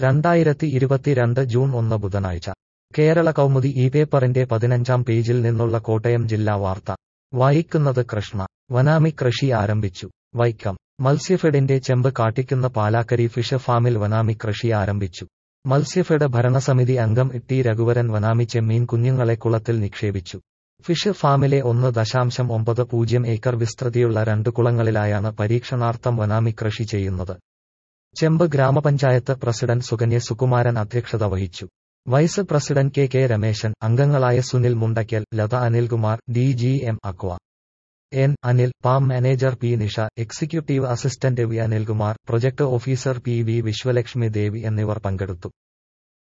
രണ്ടായിരത്തി ഇരുപത്തിരണ്ട് ജൂൺ ഒന്ന് ബുധനാഴ്ച കേരള കൗമുദി ഈ പേപ്പറിന്റെ പതിനഞ്ചാം പേജിൽ നിന്നുള്ള കോട്ടയം ജില്ലാ വാർത്ത വായിക്കുന്നത് കൃഷ്ണ വനാമി കൃഷി ആരംഭിച്ചു വൈക്കം മത്സ്യഫെഡിന്റെ ചെമ്പ് കാട്ടിക്കുന്ന പാലാക്കരി ഫിഷ് ഫാമിൽ വനാമി കൃഷി ആരംഭിച്ചു മത്സ്യഫെഡ് ഭരണസമിതി അംഗം ടി രഘുവരൻ വനാമി ചെമ്മീൻ കുഞ്ഞുങ്ങളെ കുളത്തിൽ നിക്ഷേപിച്ചു ഫിഷ് ഫാമിലെ ഒന്ന് ദശാംശം ഒമ്പത് പൂജ്യം ഏക്കർ വിസ്തൃതിയുള്ള രണ്ട് കുളങ്ങളിലായാണ് പരീക്ഷണാർത്ഥം വനാമി കൃഷി ചെയ്യുന്നത് ചെമ്പ് ഗ്രാമപഞ്ചായത്ത് പ്രസിഡന്റ് സുകന്യ സുകുമാരൻ അധ്യക്ഷത വഹിച്ചു vice president K K Rameshan അംഗങ്ങളായ Sunil Mundakkal Latha Anilkumar D G M അക്വ എൻ അനിൽ പാം manager P Nisha executive assistant V Anilkumar project officer P V Vishwalakshmi Devi എന്നിവർ പങ്കെടുത്തു